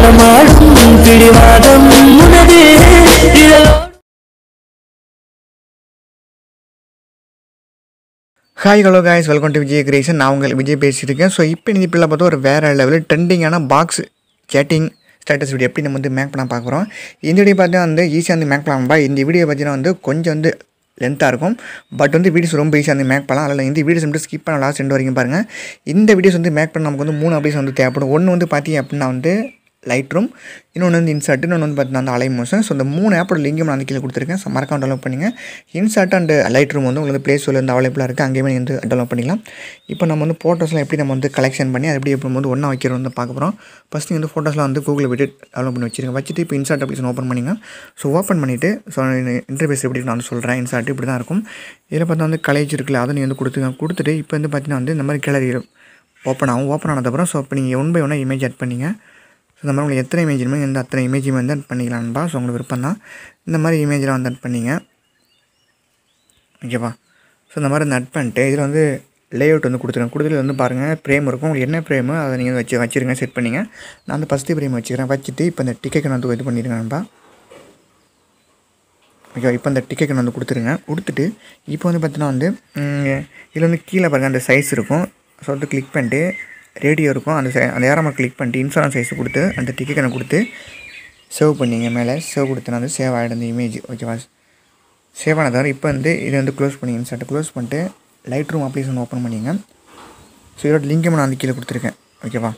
நடமாடும் பிடிவாதம் உனது இதழோ hi hello guys welcome to Vijay கிரேசன் நான் உங்கள் விஜய் பேசியிருக்கேன் ஸோ இப்போ இந்த பிள்ளை பார்த்தா ஒரு வேறு லெவலில் ட்ரெண்டிங்கான பாக்ஸ் சேட்டிங் ஸ்டேட்டஸ் வீடியோ எப்படி நம்ம வந்து மேக் பண்ண பார்க்குறோம் இந்த வீடியோ பார்த்தீங்கன்னா வந்து ஈஸியாக வந்து மேக் பண்ணலாம்பா இந்த வீடியோ பார்த்தீங்கன்னா வந்து கொஞ்சம் வந்து லென்த்தாக இருக்கும் பட் வந்து வீடியோஸ் ரொம்ப ஈஸியாக வந்து மேக் பண்ணலாம் அதில் இந்த வீடியோஸ் மட்டும் ஸ்கிப் பண்ண லாஸ்ட் ரெண்டு வரைக்கும் பாருங்கள் இந்த வீடியோஸ் வந்து மேக் பண்ண நமக்கு வந்து மூணு அப்டேஸ் வந்து தேவைப்படும் ஒன்று வந்து பார்த்தீங்க அப்படின்னா வந்து லைட் ரூம் இன்னொன்று வந்து இன்சர்ட் இன்னொன்று வந்து பார்த்தீங்கன்னா அந்த அலை மோஷன் ஸோ இந்த மூணு ஆப்போட லிங்கும் நான் வந்து கீழே கொடுத்துருக்கேன் ஸோ மறக்காம டெவலப் பண்ணிங்க இன்சர்ட் அண்ட் லைட் ரூம் வந்து உங்களுக்கு ப்ளே ஸ்டோரில் வந்து அவைலபிளாக இருக்குது அங்கேயுமே நீங்கள் வந்து டெவலப் பண்ணிக்கலாம் இப்போ நம்ம வந்து ஃபோட்டோஸ்லாம் எப்படி நம்ம வந்து கலெக்ஷன் பண்ணி அது எப்படி எப்படி வந்து ஒன்றா வைக்கிறோம் வந்து பார்க்க போகிறோம் ஃபஸ்ட் நீங்கள் வந்து ஃபோட்டோஸ்லாம் வந்து கூகுளில் விட்டு டெவலப் பண்ணி வச்சிருங்க வச்சுட்டு இப்போ இன்சர்ட் அப்ளிகேஷன் ஓப்பன் பண்ணிங்க ஸோ ஓப்பன் பண்ணிவிட்டு ஸோ இன்டர்ஃபேஸ் எப்படி நான் வந்து சொல்கிறேன் இன்சர்ட் இப்படி தான் இருக்கும் இதில் பார்த்தா வந்து கலேஜ் இருக்குல்ல அதை நீங்கள் வந்து கொடுத்துங்க கொடுத்துட்டு இப்போ வந்து பார்த்தீங்கன்னா வந்து இந்த மாதிரி கேலரி ஓப்பன் ஆகும் ஓப்பன் ஆனதுக்கப்புறம் ஸோ இப்போ நீங்கள் ஒன் பை ஒன்னாக இமேஜ் ஆட் பண்ணிங்க ஸோ இந்த மாதிரி உங்களுக்கு எத்தனை இமேஜ் வேணுமோ எந்த அத்தனை இமேஜுமே வந்து ஆட் பண்ணிக்கலாம்ப்பா ஸோ உங்களுக்கு விருப்பம் தான் இந்த மாதிரி இமேஜில் வந்து ஆட் பண்ணிங்க ஓகேப்பா ஸோ இந்த மாதிரி வந்து ஆட் பண்ணிட்டு இதில் வந்து லேஅவுட் வந்து கொடுத்துருங்க கொடுத்துல வந்து பாருங்கள் ஃப்ரேம் இருக்கும் உங்களுக்கு என்ன ஃப்ரேமு அதை நீங்கள் வச்சு வச்சுருங்க செட் பண்ணிங்க நான் வந்து ஃபஸ்ட்டு ஃப்ரேம் வச்சுக்கிறேன் வச்சுட்டு இப்போ இந்த டிக்கெட் நான் வந்து இது பண்ணிடுங்கப்பா ஓகே இப்போ இந்த டிக்கெட் வந்து கொடுத்துருங்க கொடுத்துட்டு இப்போ வந்து பார்த்தீங்கன்னா வந்து ம், இதில் வந்து கீழே பாருங்கள் அந்த சைஸ் இருக்கும் ஸோ வந்து கிளிக் பண்ணிட்டு ரேடியோ இருக்கும் அந்த சை- அந்த ஏரமாக கிளிக் பண்ணிட்டு இன்சூரன்ஸ் சைஸ் கொடுத்து அந்த டிக்கெட்டை கொடுத்து சேவ் பண்ணிங்க மேலே சேவ் கொடுத்தனா வந்து சேவ் ஆகிடும் அந்த இமேஜ் ஓகேவா சேவ் ஆனதால் இப்போ வந்து இதை வந்து க்ளோஸ் பண்ணிங்க இன்சர்ட் க்ளோஸ் பண்ணிட்டு லைட் ரூம் அப்ளிகேஷன் ஓப்பன் பண்ணிங்க ஸோ இதோட லிங்கும் நான் வந்து கீழே கொடுத்துருக்கேன் ஓகேவா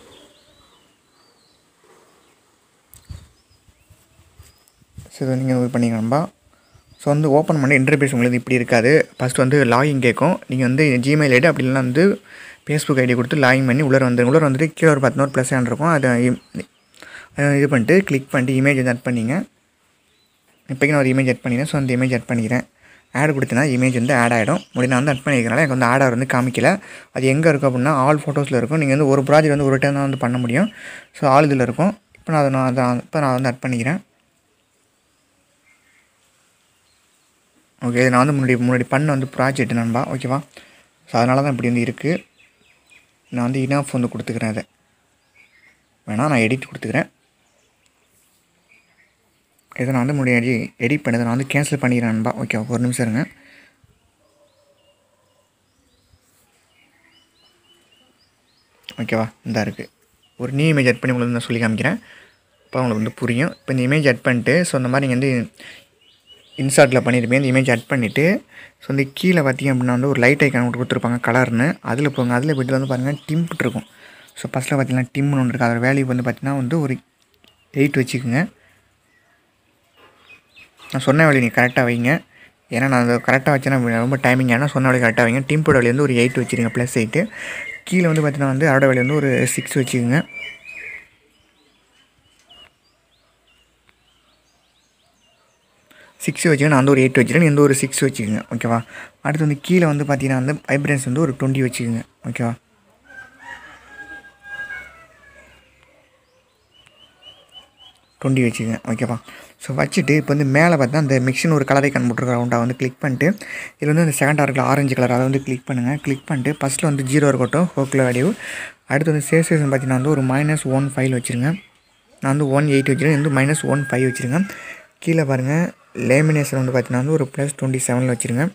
ஸோ இதை நீங்கள் இது பண்ணிக்கணும்பா ஸோ வந்து ஓப்பன் பண்ணி இன்டர்பேஸ் உங்களுக்கு இப்படி இருக்காது ஃபஸ்ட் வந்து லாகின் கேட்கும் நீங்கள் வந்து ஜிமெயில் ஐடி அப்படி இல்லைன்னா வந்து ஃபேஸ்புக் ஐடி கொடுத்து லாகின் பண்ணி உள்ளே வந்து உள்ளே வந்துட்டு கீழே ஒரு பத்து நோட் ப்ளஸ் இருக்கும் அதை இ- அதை இது பண்ணிட்டு கிளிக் பண்ணிட்டு இமேஜ் வந்து ஆட் பண்ணிங்க இப்போக்கி நான் ஒரு இமேஜ் ஆட் பண்ணிக்கிறேன் ஸோ அந்த இமேஜ் ஆட் பண்ணிக்கிறேன் ஆட் கொடுத்தனா இமேஜ் வந்து ஆட் ஆகிடும் முடி நான் வந்து ஆட் பண்ணிக்கிறனால எனக்கு வந்து ஆட் வந்து காமிக்கல அது எங்கே இருக்கும் அப்படின்னா ஆல் ஃபோட்டோஸில் இருக்கும் நீங்கள் வந்து ஒரு ப்ராஜெக்ட் வந்து ஒரு டைம் தான் வந்து பண்ண முடியும் ஸோ ஆல் இதில் இருக்கும் இப்போ நான் அதை நான் அதை இப்போ நான் வந்து ஆட் பண்ணிக்கிறேன் ஓகே இது நான் வந்து முன்னாடி முன்னாடி பண்ண வந்து ப்ராஜெக்ட் நண்பா ஓகேவா ஸோ அதனால தான் இப்படி வந்து இருக்குது நான் வந்து இனாஃப் வந்து கொடுத்துக்கிறேன் அதை வேணால் நான் எடிட் கொடுத்துக்கிறேன் இதை நான் வந்து முன்னாடி எடிட் பண்ணதை நான் வந்து கேன்சல் பண்ணிக்கிறேன் நண்பா ஓகே ஒரு நிமிஷம் இருங்க ஓகேவா இந்த இருக்குது ஒரு நியூ இமேஜ் ஆட் பண்ணி உங்களுக்கு நான் சொல்லி காமிக்கிறேன் இப்போ உங்களுக்கு வந்து புரியும் இப்போ இந்த இமேஜ் ஆட் பண்ணிட்டு ஸோ இந்த மாதிரி நீங்கள் வந்து இன்சார்ட்டில் பண்ணியிருப்பேன் இந்த இமேஜ் ஆட் பண்ணிவிட்டு ஸோ இந்த கீழே பார்த்தீங்க அப்படின்னா வந்து ஒரு லைட் ஐக்கான் கொடுத்துருப்பாங்க கலர்னு அதில் போங்க அதில் போய்ட்டு வந்து பாருங்கள் டிம்ப்ட் இருக்கும் ஸோ ஃபஸ்ட்டில் பார்த்தீங்கன்னா டிம்னு ஒன்று இருக்குது அதோட வேல்யூ வந்து பார்த்தீங்கன்னா வந்து ஒரு எயிட் வச்சுக்கோங்க நான் சொன்ன வேலையை நீங்கள் கரெக்டாக வைங்க ஏன்னா நான் அதை கரெக்டாக வச்சேன்னா ரொம்ப டைமிங் ஆனால் சொன்ன வேலையை கரெக்டாக வைங்க டிம்போட வேலையை வந்து ஒரு எயிட் வச்சுருங்க ப்ளஸ் எயிட்டு கீழே வந்து பார்த்தீங்கன்னா வந்து அதோட வேலையை வந்து ஒரு சிக்ஸ் வச்சுக்கோங்க சிக்ஸ் வச்சுக்கோங்க நான் வந்து ஒரு எயிட் வச்சுக்கிறேன் எந்த ஒரு சிக்ஸ் வச்சுக்கோங்க ஓகேவா அடுத்து வந்து கீழே வந்து பார்த்தீங்கன்னா வந்து வைப்ரன்ஸ் வந்து ஒரு டுவெண்ட்டி வச்சுக்கோங்க ஓகேவா டுவெண்ட்டி வச்சுக்கோங்க ஓகேவா ஸோ வச்சுட்டு இப்போ வந்து மேலே பார்த்தா அந்த மிக்சின் ஒரு கலரை கண்புட்டுருக்க ரவுண்டாக வந்து கிளிக் பண்ணிட்டு இதில் வந்து அந்த செகண்டாக இருக்கிற ஆரஞ்சு கலர் அதை வந்து கிளிக் பண்ணுங்கள் கிளிக் பண்ணிட்டு ஃபஸ்ட்டில் வந்து ஜீரோ இருக்கட்டும் ஹோக்கில் வேல்யூ அடுத்து வந்து சேல்சேஷன் பார்த்தீங்கன்னா வந்து ஒரு மைனஸ் ஒன் ஃபைவ் வச்சுருங்க நான் வந்து ஒன் எயிட் வச்சுருக்கேன் வந்து மைனஸ் ஒன் ஃபைவ் வச்சுருங்க கீழே பாருங்கள் லேமினேஷன் வந்து பார்த்தீங்கன்னா வந்து ஒரு ப்ளஸ் டுவெண்ட்டி செவனில் வச்சுருங்க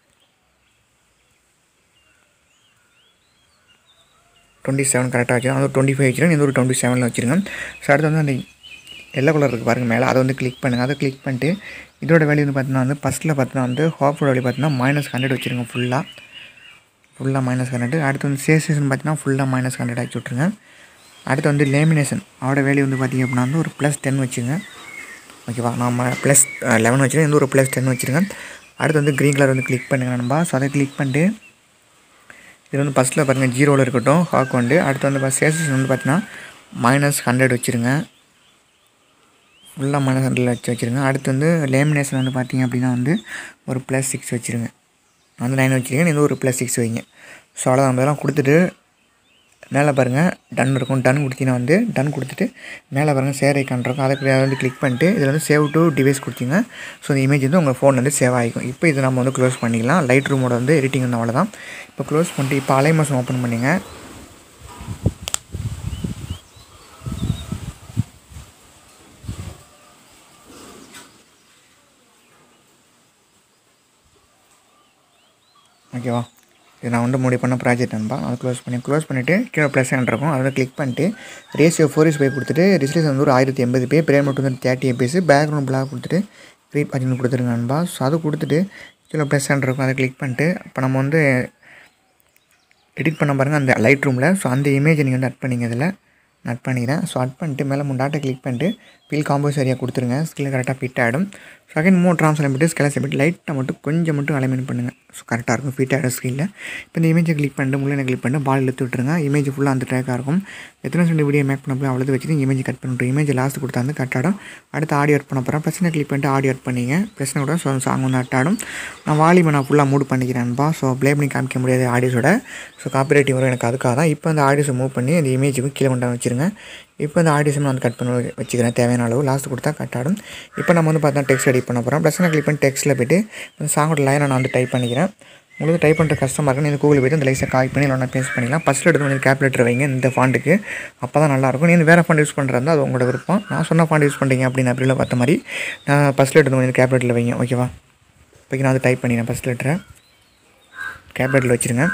டுவெண்ட்டி செவன் கரெக்டாக வச்சுருங்க அது டுவெண்ட்டி ஃபைவ் வச்சுருங்க இந்த ஒரு டுவெண்ட்டி செவனில் வச்சுருங்க ஸோ அடுத்து வந்து அந்த எல்லோ கலர் இருக்குது பாருங்கள் மேலே அதை வந்து கிளிக் பண்ணுங்கள் அதை கிளிக் பண்ணிட்டு இதோட வேல்யூ வந்து பார்த்தீங்கன்னா வந்து ஃபஸ்ட்டில் பார்த்தீங்கன்னா வந்து ஹாஃபோட வேல்யூ பார்த்தீங்கன்னா மைனஸ் ஹண்ட்ரட் வச்சுருங்க ஃபுல்லாக ஃபுல்லாக மைனஸ் ஹண்ட்ரட் அடுத்து வந்து சேசேஷன் பார்த்தீங்கன்னா ஃபுல்லாக மைனஸ் ஹண்ட்ரட் ஆக்கி விட்ருங்க அடுத்து வந்து லேமினேஷன் அதோட வேல்யூ வந்து பார்த்திங்க அப்படின்னா வந்து ஒரு ப்ளஸ் டென் வச்சுங்க ஓகேவா நம்ம ப்ளஸ் லெவன் வச்சுருக்கேன் இந்த ஒரு ப்ளஸ் டென் வச்சுருங்க அடுத்து வந்து க்ரீன் கலர் வந்து கிளிக் பண்ணுங்க நண்பா ஸோ அதை கிளிக் பண்ணிட்டு இது வந்து ஃபஸ்ட்டில் பாருங்கள் ஜீரோவில் இருக்கட்டும் ஹாக் வந்து அடுத்து வந்து சேசேஷன் வந்து பார்த்தீங்கன்னா மைனஸ் ஹண்ட்ரட் வச்சுருங்க ஃபுல்லாக மைனஸ் ஹண்ட்ரட் வச்சு வச்சுருங்க அடுத்து வந்து லேமினேஷன் வந்து பார்த்தீங்க அப்படின்னா வந்து ஒரு ப்ளஸ் சிக்ஸ் வச்சுருங்க நான் வந்து நைன் வச்சுருக்கேன் இது ஒரு ப்ளஸ் சிக்ஸ் வைங்க ஸோ அவ்வளோதான் நம்ம இதெல்லாம் கொடுத்துட்டு மேலே பாருங்கள் டன் இருக்கும் டன் கொடுத்தீங்கன்னா வந்து டன் கொடுத்துட்டு மேலே பாருங்கள் சேர் ஐக்கான் இருக்கும் அதை அதை வந்து கிளிக் பண்ணிட்டு இதில் வந்து சேவ் டு டிவைஸ் கொடுத்தீங்க ஸோ இந்த இமேஜ் வந்து உங்கள் ஃபோன் வந்து சேவ் ஆகிக்கும் இப்போ இது நம்ம வந்து க்ளோஸ் பண்ணிக்கலாம் லைட் ரூமோட வந்து எடிட்டிங் வந்து அவ்வளோதான் இப்போ க்ளோஸ் பண்ணிட்டு இப்போ அலைமாசம் ஓப்பன் பண்ணிங்க ஓகேவா இது நான் வந்து முடிவு பண்ண ப்ராஜெக்ட் நண்பா அதை க்ளோஸ் பண்ணி க்ளோஸ் பண்ணிவிட்டு கீழே ப்ளஸ் இருக்கும் அதை கிளிக் பண்ணிட்டு ரேஷியோ ஃபோர் இஸ் பை கொடுத்துட்டு ரிசல்யூஷன் வந்து ஒரு ஆயிரத்தி எண்பது பே பிரேம் மட்டும் வந்து தேர்ட்டி எபிஎஸ் பேக்ரவுண்ட் பிளாக் கொடுத்துட்டு க்ரீப் அப்படின்னு கொடுத்துருங்க நண்பா ஸோ அது கொடுத்துட்டு கீழே ப்ளஸ் இருக்கும் அதை கிளிக் பண்ணிட்டு இப்போ நம்ம வந்து எடிட் பண்ண பாருங்கள் அந்த லைட் ரூமில் ஸோ அந்த இமேஜை நீங்கள் வந்து அட் பண்ணிங்க இதில் நான் அட் பண்ணிக்கிறேன் ஸோ அட் பண்ணிட்டு மேலே மூணு டாட்டை கிளிக் பண்ணிட்டு ஃபில் காம்போஸ் ஏரியா கொடுத்துருங்க ஸ்கில் கரெக்டாக ஃபிட் ஆகிடும் செகண்ட் மூணு ட்ரான்ஸ்ஃபர் பண்ணிட்டு ஸ்கில் செப்பிட்டு லைட்டாக மட்டும் கொஞ்சம் மட்டும் அலைமெண்ட் பண்ணுங்கள் ஸோ கரெக்டாக இருக்கும் ஃபிட் ஆகிடும் ஸ்கில்லில் இப்போ இந்த இமேஜை கிளிக் பண்ணிட்டு முள்ளே கிளிக் பண்ணிட்டு பால் இழுத்து விட்டுருங்க இமேஜ் ஃபுல்லாக அந்த ட்ராக்காக இருக்கும் எத்தனை செகண்ட் வீடியோ மேக் பண்ண போய் அவ்வளோ வச்சுட்டு இமேஜ் கட் பண்ணிட்டு இமேஜ் லாஸ்ட் கொடுத்தா வந்து கட் ஆகிடும் அடுத்து ஆடியோ அட் பண்ண போகிறேன் பிரச்சனை கிளிக் பண்ணிட்டு ஆடியோ அட் பண்ணிங்க பிரச்சனை கூட ஸோ சாங் வந்து அட் ஆடும் நான் வால்யூமை நான் ஃபுல்லாக மூவ் பண்ணிக்கிறேன்பா ஸோ ப்ளே பண்ணி காமிக்க முடியாது ஆடியோஸோட ஸோ காப்பிரைட் வரும் எனக்கு அதுக்காக தான் இப்போ அந்த ஆடியோஸை மூவ் பண்ணி அந்த இமேஜுக்கு கீழே கொண்டு வந்து வச்சுருங்க இப்போ இந்த ஆடியோஸை நான் வந்து கட் பண்ணி வச்சுக்கிறேன் தேவையான அளவு லாஸ்ட் கொடுத்தா கட் ஆடும் இப்போ நம்ம வந்து பார்த்தா டெக்ஸ்ட் எடிட் பண்ண போகிறோம் ப்ளஸ் கிளிக் பண்ணி டெக்ஸ்ட்டில் போய்ட்டு இந்த சாங்கோட லைனை நான் வந்து டைப் பண்ணிக்கிறேன் உங்களுக்கு டைப் பண்ணுற கஷ்டமாக இருக்கு நீங்கள் கூகுள் போய்ட்டு அந்த லைஸை காய் பண்ணி இல்லைனா பேஸ்ட் பண்ணிக்கலாம் ஃபஸ்ட்டில் எடுத்து கொஞ்சம் கேப்லேட்டர் வைங்க இந்த ஃபாண்டுக்கு அப்போ தான் நல்லாயிருக்கும் நீங்கள் வேறு ஃபாண்ட் யூஸ் பண்ணுறதா அது உங்களோட விருப்பம் நான் சொன்ன ஃபாண்ட் யூஸ் பண்ணுறீங்க அப்படின்னு அப்படிலாம் பார்த்த மாதிரி நான் ஃபஸ்ட்டில் எடுத்து கொஞ்சம் கேப்லேட்டரில் வைங்க ஓகேவா இப்போ நான் வந்து டைப் பண்ணிக்கிறேன் ஃபஸ்ட் லெட்டரை கேப்லேட்டரில் வச்சுருங்க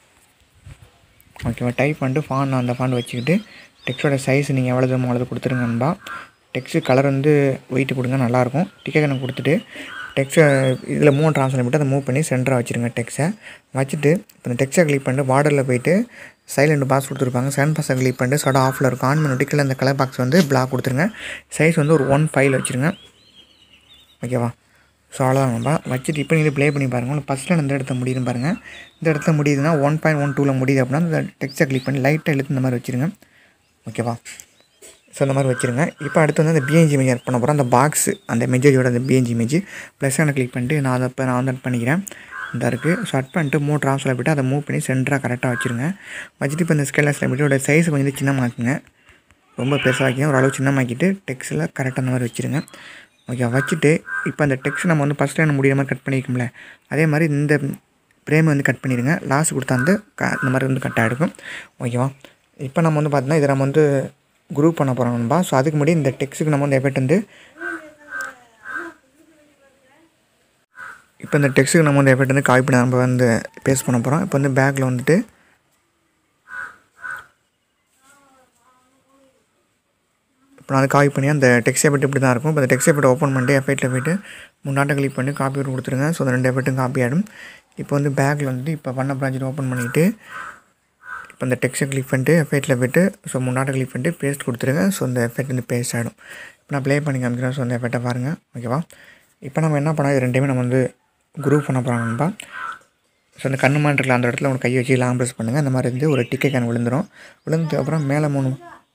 ஓகேவா டைப் பண்ணிட்டு ஃபாண்ட் அந்த ஃபாண்ட் வச்சுக்கிட்டு டெக்ஸ்டோட சைஸ் நீங்கள் எவ்வளோ தூரம் அவ்வளோ கொடுத்துருங்க நண்பா டெக்ஸ்ட் கலர் வந்து வெயிட் கொடுங்க நல்லாயிருக்கும் டிக்கெட் கணக்கு கொடுத்துட்டு டெக்ஸ்ட்டை இதில் மூணு ட்ரான்ஸ்ஃபர் பண்ணிட்டு அதை மூவ் பண்ணி சென்டராக வச்சுருங்க டெக்ஸ்ட்டை வச்சுட்டு இப்போ இந்த டெக்ஸ்ட்டை கிளிக் பண்ணிட்டு பார்டரில் போயிட்டு சைலண்ட் பாக்ஸ் கொடுத்துருப்பாங்க செவன் பாக்ஸை கிளிக் பண்ணிட்டு சட ஆஃபில் இருக்கும் ஆன் பண்ணி கீழே அந்த கலர் பாக்ஸ் வந்து பிளாக் கொடுத்துருங்க சைஸ் வந்து ஒரு ஒன் ஃபைல் வச்சுருங்க ஓகேவா ஸோ அவ்வளோதான் நம்ம வச்சுட்டு இப்போ நீங்கள் ப்ளே பண்ணி பாருங்கள் உங்களுக்கு ஃபஸ்ட்டில் இந்த இடத்த முடியுதுன்னு பாருங்கள் இந்த இடத்துல முடியுதுன்னா ஒன் பாயிண்ட் ஒன் டூவில் முடியுது அப்படின்னா அந்த டெக்ஸ்ட்டை கிளிக் பண்ணி லைட்டாக இழுத்து இந்த மாதிரி வச்சுருங்க ஓகேவா ஸோ அந்த மாதிரி வச்சுருங்க இப்போ அடுத்து வந்து அந்த பிஎன்ஜி இமேஜ் ஆட் பண்ண போகிறோம் அந்த பாக்ஸ் அந்த மெஜேஜோட அந்த பிஎன்ஜி இமேஜ் ப்ளஸ் நான் கிளிக் பண்ணிட்டு நான் அதை இப்போ நான் வந்து அட் பண்ணிக்கிறேன் இந்த இருக்குது ஸோ அட் பண்ணிட்டு மூணு ட்ரான்ஸ்ஃபர் போய்ட்டு அதை மூவ் பண்ணி சென்டராக கரெக்டாக வச்சுருங்க வச்சுட்டு இப்போ இந்த ஸ்கேலஸ் லைபிட்டோட சைஸ் கொஞ்சம் சின்னமாக்குங்க ரொம்ப பெருசாக்கிங்க ஓரளவு சின்னமாக்கிட்டு டெக்ஸ்ட்டில் கரெக்டாக அந்த மாதிரி வச்சுருங்க ஓகே வச்சுட்டு இப்போ அந்த டெக்ஸ்ட் நம்ம வந்து ஃபஸ்ட் லைன் முடியிற மாதிரி கட் பண்ணிக்கோம்ல அதே மாதிரி இந்த பிரேம் வந்து கட் பண்ணிடுங்க லாஸ்ட் கொடுத்தா வந்து க இந்த மாதிரி வந்து கட் ஆகிருக்கும் ஓகேவா இப்போ நம்ம வந்து பார்த்தோன்னா இதை நம்ம வந்து குரூப் பண்ண போகிறோம் நண்பா ஸோ அதுக்கு முன்னாடி இந்த டெக்ஸ்ட்டுக்கு நம்ம வந்து எஃபெக்ட் வந்து இப்போ இந்த டெக்ஸ்ட்டுக்கு நம்ம வந்து எஃபெக்ட் வந்து காப்பி பண்ண நம்ம வந்து பேஸ்ட் பண்ண போகிறோம் இப்போ வந்து பேக்கில் வந்துட்டு இப்போ நான் அதை காப்பி பண்ணி அந்த டெக்ஸ்ட் எஃபெக்ட் இப்படி தான் இருக்கும் இப்போ அந்த டெக்ஸ்ட் எஃபெக்ட் ஓப்பன் பண்ணிட்டு எஃபெக்ட்டில் போய்ட்டு முன்னாட்டை கிளிக் பண்ணி காப்பி கொடுத்துருங்க ஸோ அந்த ரெண்டு எஃபெக்ட்டும் காப்பி ஆகிடும் இப்போ வந்து பேக்கில் வந்துட்டு இப்போ பண்ண ப்ராஜெக்ட் ஓப்பன் பண்ணிவிட்டு இப்போ இந்த டெக்ஸ்ட்டை கிளிக் பண்ணிட்டு எஃபெக்ட்டில் போய்ட்டு ஸோ முன்னாடி கிளிக் பண்ணிட்டு பேஸ்ட் கொடுத்துருங்க ஸோ அந்த எஃபெக்ட் வந்து பேஸ்ட் ஆகிடும் இப்போ நான் ப்ளே பண்ணி காமிக்கிறேன் ஸோ அந்த எஃபெக்ட்டை பாருங்கள் ஓகேவா இப்போ நம்ம என்ன பண்ணோம் இது ரெண்டையுமே நம்ம வந்து குரூப் பண்ண போகிறோம் நண்பா ஸோ அந்த கண்ணு மாட்டில் அந்த இடத்துல உங்கள் கையை வச்சு லாங் ப்ரெஸ் பண்ணுங்கள் அந்த மாதிரி இருந்து ஒரு டிக்கெட் கேன் விழுந்துடும் விழுந்ததுக்கு அப்புறம் மேலே மூணு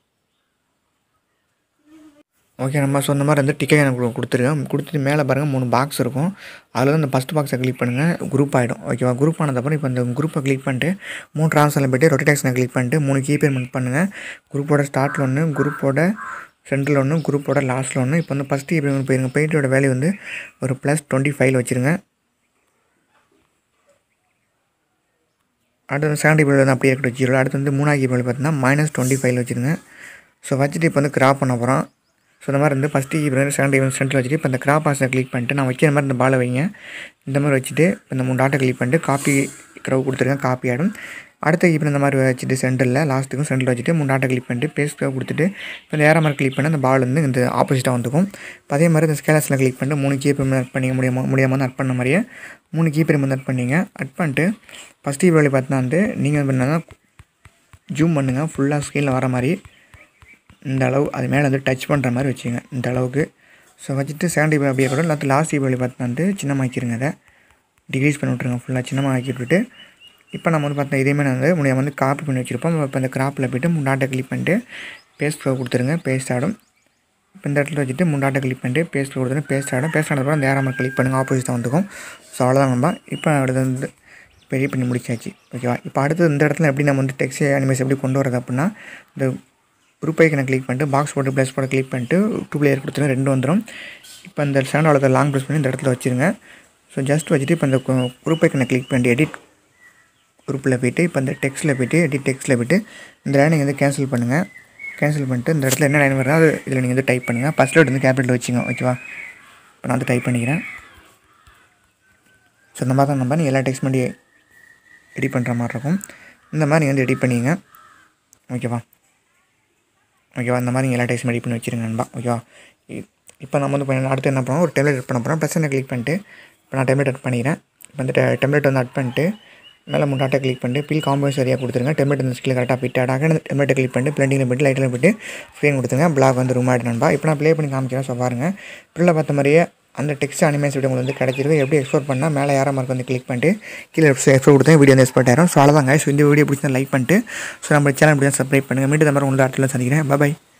ஓகே நம்ம ஸோ இந்த மாதிரி வந்து டிக்கெட் எனக்கு கொடுத்துருக்கேன் கொடுத்துட்டு மேலே பாருங்கள் மூணு பாக்ஸ் இருக்கும் அதில் வந்து இந்த ஃபஸ்ட் பாக்ஸை கிளிக் பண்ணுங்கள் குரூப் ஆகிடும் ஓகேவா குரூப் ஆனதுக்கப்புறம் இப்போ இந்த குரூப்பை கிளிக் பண்ணிட்டு மூணு ட்ரான்ஸ்ஃபரில் போய்ட்டு ரொட்டேஷனை கிளிக் பண்ணிட்டு மூணு கீபேமெண்ட் பண்ணுங்கள் குரூப்போட ஸ்டார்ட்டில் ஒன்று குரூப்போட சென்டரில் ஒன்று குரூப்போட லாஸ்ட்டில் ஒன்று இப்போ வந்து ஃபஸ்ட்டு கீபேமெண்ட் போயிருங்க பெயிட்டோட வேல்யூ வந்து ஒரு ப்ளஸ் டுவெண்ட்டி ஃபைவ் வச்சுருங்க அடுத்து வந்து செவன்டி ஃபைவ் வந்து அப்படியே இருக்கட்டும் ஜீரோ அடுத்து வந்து மூணாவது கீபேர்டு பார்த்தீங்கன்னா மைனஸ் டுவெண்ட்டி ஃபைவ் வச்சுருங்க ஸோ வச்சுட்டு இப்போ வந்து கிராப் பண்ண போகிறோம் ஸோ இந்த மாதிரி வந்து ஃபஸ்ட்டு கீபேர்டு செவன்டி ஃபைவ் சென்டரில் வச்சுட்டு இப்போ இந்த கிராப் ஆஸை கிளிக் பண்ணிட்டு நான் வைக்கிற மாதிரி இந்த பாலை வைங்க இந்த மாதிரி வச்சுட்டு இப்போ இந்த மூணு டாட்டை கிளிக் பண்ணிட்டு காப்பி க்ரவ் கொடுத்துருக்கேன் காப்பி ஆகிடும் அடுத்த இப்போ இந்த மாதிரி வச்சுட்டு சென்டரில் லாஸ்ட்டுக்கும் சென்டரில் வச்சுட்டு மூணு டாட்டை கிளிக் பண்ணிட்டு பேஸ்ட் கொடுத்துட்டு இப்போ இந்த ஏற மாதிரி கிளிக் பண்ணி அந்த பால் வந்து இந்த ஆப்போசிட்டாக வந்துக்கும் இப்போ அதே மாதிரி இந்த ஸ்கேலஸில் கிளிக் பண்ணிட்டு மூணு கீப்பர் அட் பண்ணிக்க முடியாமல் முடியாமல் அட் பண்ண மாதிரியே மூணு கீப்பர் வந்து அட் பண்ணிங்க அட் பண்ணிட்டு ஃபஸ்ட் கீப்பர் பார்த்தீங்கன்னா வந்து நீங்கள் பண்ணால் ஜூம் பண்ணுங்கள் ஃபுல்லாக ஸ்க்ரீனில் வர மாதிரி இந்த அளவு அது மேலே வந்து டச் பண்ணுற மாதிரி வச்சுங்க இந்த அளவுக்கு ஸோ வச்சுட்டு செவன்டி ஃபைவ் அப்படியே கூட இல்லாத லாஸ்ட் ஈபி பார்த்தா வந்து சின்னமாக்கிடுங்க அதை டிக்ரீஸ் பண்ணி விட்ருங்க ஃபுல்லாக சின்னமாக ஆக்கி விட்டுட்டு இப்போ நம்ம வந்து பார்த்தா இதேமாதிரி வந்து முடியாம வந்து காப்பி பண்ணி வச்சுருப்போம் இப்போ இந்த கிராப்பில் போய்ட்டு முன்னாட்டை கிளிக் பண்ணிட்டு பேஸ்ட் கொடுத்துருங்க பேஸ்ட் ஆகிடும் இப்போ இந்த இடத்துல வச்சுட்டு முன்னாட்டை கிளிக் பண்ணிட்டு பேஸ்ட் கொடுத்துருங்க பேஸ்ட் ஆகிடும் பேஸ்ட் ஆனதுக்கப்புறம் அந்த ஏறாமல் கிளிக் பண்ணுங்கள் ஆப்போசிட்டாக வந்துக்கும் ஸோ அவ்வளோதான் நம்ம இப்போ அடுத்து வந்து பெரிய பண்ணி முடிச்சாச்சு ஓகேவா இப்போ அடுத்து இந்த இடத்துல எப்படி நம்ம வந்து டெக்ஸ்ட் அனிமேஸ் எப்படி கொண்டு வரது அப்படின்னா இந்த குரூப் ஐக்கனை கிளிக் பண்ணிட்டு பாக்ஸ் போட்டு ப்ளஸ் போட்டு கிளிக் பண்ணிட்டு டூ பிளேயர் கொடுத்துருங்க ரெண்டு வந்துடும் இப்போ இந்த சேனல் அவ்வளோ லாங் ப்ரெஸ் பண்ணி இந்த இடத்துல வச்சுருங்க ஸோ ஜஸ்ட் வச்சுட்டு இப்போ இந்த குரூப் ஐக்கனை கிளிக் பண்ணிட்டு எடிட் குரூப்பில் போய்ட்டு இப்போ இந்த டெக்ஸ்ட்டில் போய்ட்டு எடிட் டெக்ஸ்ட்டில் போய்ட்டு இந்த லைனை வந்து கேன்சல் பண்ணுங்கள் கேன்சல் பண்ணிட்டு இந்த இடத்துல என்ன லைன் வருதோ அது இதில் நீங்கள் வந்து டைப் பண்ணுங்கள் ஃபஸ்ட் லெட் வந்து கேபிட்டல் வச்சுங்க ஓகேவா இப்போ நான் வந்து டைப் பண்ணிக்கிறேன் ஸோ இந்த மாதிரி தான் நம்ம நீங்கள் எல்லா டெக்ஸ்ட் பண்ணி எடிட் பண்ணுற மாதிரி இருக்கும் இந்த மாதிரி நீங்கள் வந்து எடிட் பண்ணிங்க ஓகேவா ஓகேவா இந்த மாதிரி நீங்கள் எல்லா டைஸும் எடிட் பண்ணி வச்சிருங்க நண்பா ஓகேவா இ- இப்போ நம்ம வந்து பண்ண- அடுத்து என்ன பண்ணுவோம் ஒரு டெம்லெட் எட் பண்ண போகிறோம் ப்ளஸ் என்ன கிளிக் பண்ணிட்டு இப்போ நான் டெம்லெட் எட் பண்ணிக்கிறேன் இப்போ வந்து டெம்லெட் வந்து அட் பண்ணிட்டு மேலே மூணு டாட்டா கிளிக் பண்ணிட்டு பில் காம்போ சரியாக கொடுத்துருங்க டெம்லெட் இந்த ஸ்கில் கரெக்டாக ஃபிட் ஆடாக அந்த டெம்லெட்டை கிளிக் பண்ணிட்டு பிளண்டிங்கில் போய்ட்டு லைட்டில் போய்ட்டு ஸ்க்ரீன் கொடுத்துருங்க பிளாக் வந்து ரூம் ஆகிட்டு நண்பா இப்போ நான் ப்ளே பண்ணி காமிக்கிறேன் ஸோ பாருங்கள் பில்லில் பார்த்த மாதிரியே அந்த டெக்ஸ்ட் அனிமேஷன் வீடியோ உங்களுக்கு வந்து கிடைச்சிருக்கு எப்படி எக்ஸ்போர்ட் பண்ணால் மேலே யாரோ மார்க் வந்து கிளிக் பண்ணிட்டு கீழே எக்ஸ்போர்ட் கொடுத்தா வீடியோ வந்து எக்ஸ்போர்ட் ஆயிரும் ஸோ அவ்வளோதாங்க ஸோ இந்த வீடியோ பிடிச்சா லைக் பண்ணிட்டு ஸோ நம்ம சேனல் பிடிச்சா சப்ஸ்கிரைப் பண்ணுங்கள் மீண்டும் இந்த மாதிரி உங்களை அடுத்த சந்திக்கிறேன் பாய்